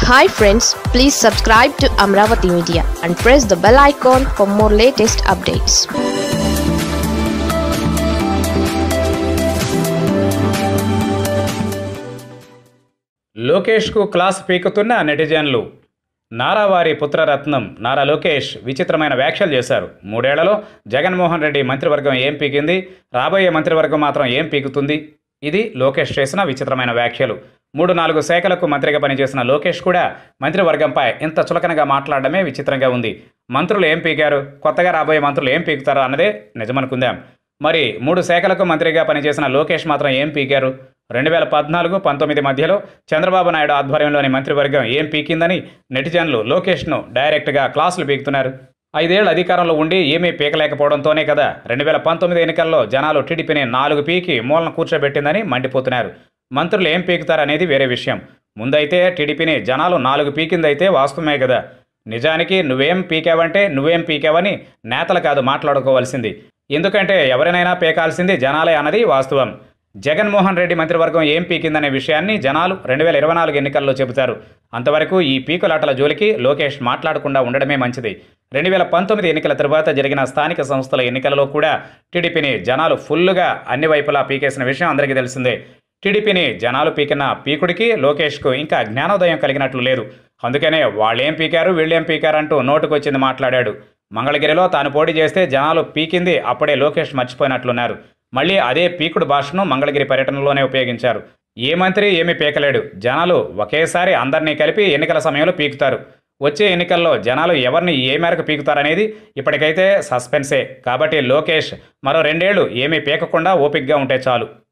hi friends please subscribe to Amaravati media and press the bell icon for more latest updates లోకేష్కు class పీకుతున్న నెటిజన్లు నారావారి పుత్రరత్నం నారా లోకేష్ విచిత్రమైన వ్యాఖ్యలు చేశారు మూడేళ్లలో జగన్మోహన్ రెడ్డి మంత్రివర్గం ఏం పీకింది రాబోయే మంత్రివర్గం మాత్రం ఏం పీకుతుంది ఇది లోకేష్ చేసిన విచిత్రమైన వ్యాఖ్యలు మూడు నాలుగు శాఖలకు మంత్రిగా పనిచేసిన లోకేష్ కూడా మంత్రివర్గంపై ఇంత చులకనగా మాట్లాడడమే విచిత్రంగా ఉంది మంత్రులు ఏం పీకారు కొత్తగా రాబోయే మంత్రులు ఏం పీకుతారో అన్నదే నిజమనుకుందాం మరి మూడు శాఖలకు మంత్రిగా పనిచేసిన లోకేష్ మాత్రం ఏం పీకారు రెండు వేల పద్నాలుగు పంతొమ్మిది మధ్యలో చంద్రబాబు నాయుడు ఆధ్వర్యంలోని మంత్రివర్గం ఏం పీకిందని నెటిజన్లు లోకేష్ను డైరెక్ట్గా క్లాసులు పీకుతున్నారు ఐదేళ్ల అధికారంలో ఉండి ఏమీ పీకలేకపోవడంతోనే కదా రెండు వేల పంతొమ్మిది ఎన్నికల్లో జనాలు టీడీపీని నాలుగు పీకి మూలన కూర్చోబెట్టిందని మండిపోతున్నారు మంత్రులు ఏం పీకుతారనేది వేరే విషయం ముందైతే టీడీపీని జనాలు నాలుగు పీకిందైతే వాస్తవమే కదా నిజానికి నువ్వేం పీకావంటే నువ్వేం పీకావని నేతలు కాదు మాట్లాడుకోవాల్సింది ఎందుకంటే ఎవరినైనా పీకాల్సింది జనాలే అన్నది వాస్తవం జగన్మోహన్ రెడ్డి మంత్రివర్గం ఏం పీకిందనే విషయాన్ని జనాలు రెండు వేల ఇరవై నాలుగు ఎన్నికల్లో చెబుతారు అంతవరకు ఈ పీకులాటల జోలికి లోకేష్ మాట్లాడకుండా ఉండడమే మంచిది రెండు వేల పంతొమ్మిది ఎన్నికల తరువాత జరిగిన స్థానిక సంస్థల ఎన్నికలలో కూడా టీడీపీని జనాలు ఫుల్లుగా అన్ని వైపులా పీకేసిన విషయం అందరికీ తెలిసిందే టీడీపీని జనాలు పీకిన పీకుడికి లోకేష్కు ఇంకా జ్ఞానోదయం కలిగినట్లు లేదు అందుకనే వాళ్ళేం పీకారు వీళ్ళేం పీకారు అంటూ నోటుకొచ్చింది మాట్లాడాడు మంగళగిరిలో తాను పోటీ చేస్తే జనాలు పీకింది అప్పుడే లోకేష్ మర్చిపోయినట్లున్నారు మళ్ళీ అదే పీకుడు భాషను మంగళగిరి పర్యటనలోనే ఉపయోగించారు ఏ మంత్రి ఏమీ పీకలేడు జనాలు ఒకేసారి అందరినీ కలిపి ఎన్నికల సమయంలో పీకుతారు వచ్చే ఎన్నికల్లో జనాలు ఎవరిని ఏ మేరకు పీకుతారనేది ఇప్పటికైతే సస్పెన్సే కాబట్టి లోకేష్ మరో రెండేళ్లు ఏమీ పీకకుండా ఓపిక్గా ఉంటే చాలు